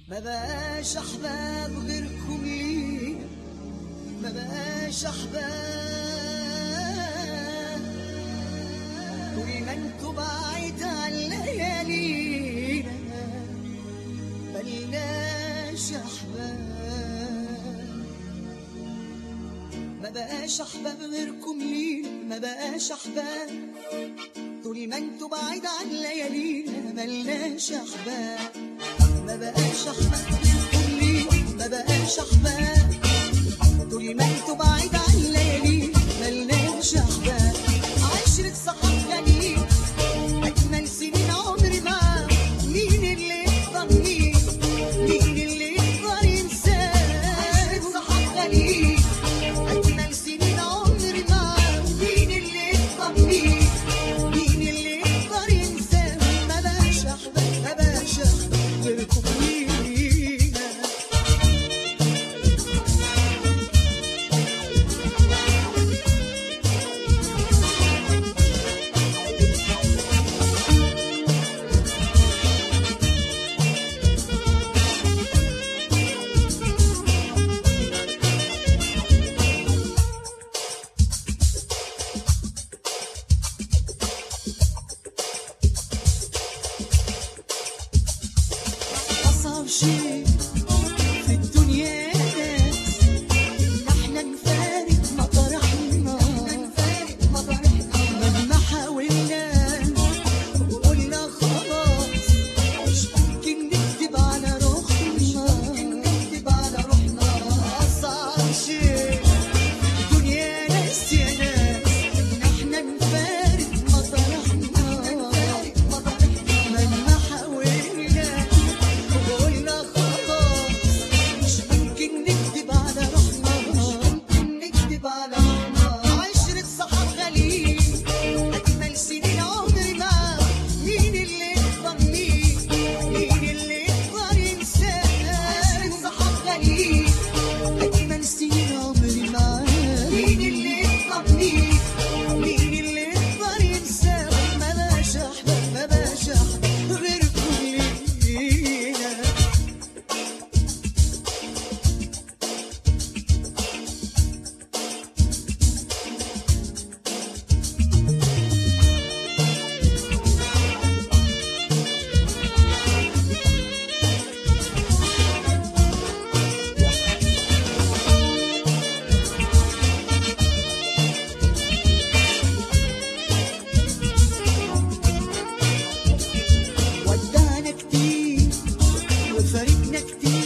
ما بقاش احباب غيركم ليه ما بقاش احباب طول ما انتوا بعيد عن ليالينا ملناش احباب ما بقاش احباب غيركم ليه ما بقاش احباب طول ما انتوا بعيد عن ليالينا ملناش احباب ما بقاش احباب غيركم ليه ما بقاش احباب طول ما انتوا بعيد عن ليالينا ملناش احباب عشرة صحاب غاليين اجمل سنين عمري معاك مين اللي يقدر مين مين اللي يقدر ينساه عشرة صحاب غاليين اجمل سنين عمري معاك مين اللي يقدر مين مين اللي يقدر ينساه ما بقاش احباب ما بقاش احباب غيركم لينا أصعب شيء في الدنيا ناس إن إحنا نفارق مطرحنا مهما حاولنا وقلنا خلاص مش ممكن نكتب على روحنا أصعب شيء في الدنيا ناس يا ناس إن إحنا نفارق مطرحنا مهما حاولنا وقلنا خلاص مش ممكن نكذب على روحنا ممكن نكذب على روحنا عشرة صحاب غاليين أجمل سنين عمري معاك مين اللي يقدر مين مين اللي يقدر ينساه عشرة صحاب غاليين أجمل سنين عمري معاك مين اللي يقدر مين مين اللي يقدر ينساه ما بقاش أحباب ما بقاش أحباب غيركم لينا ودعنا كتير وفارقنا كتير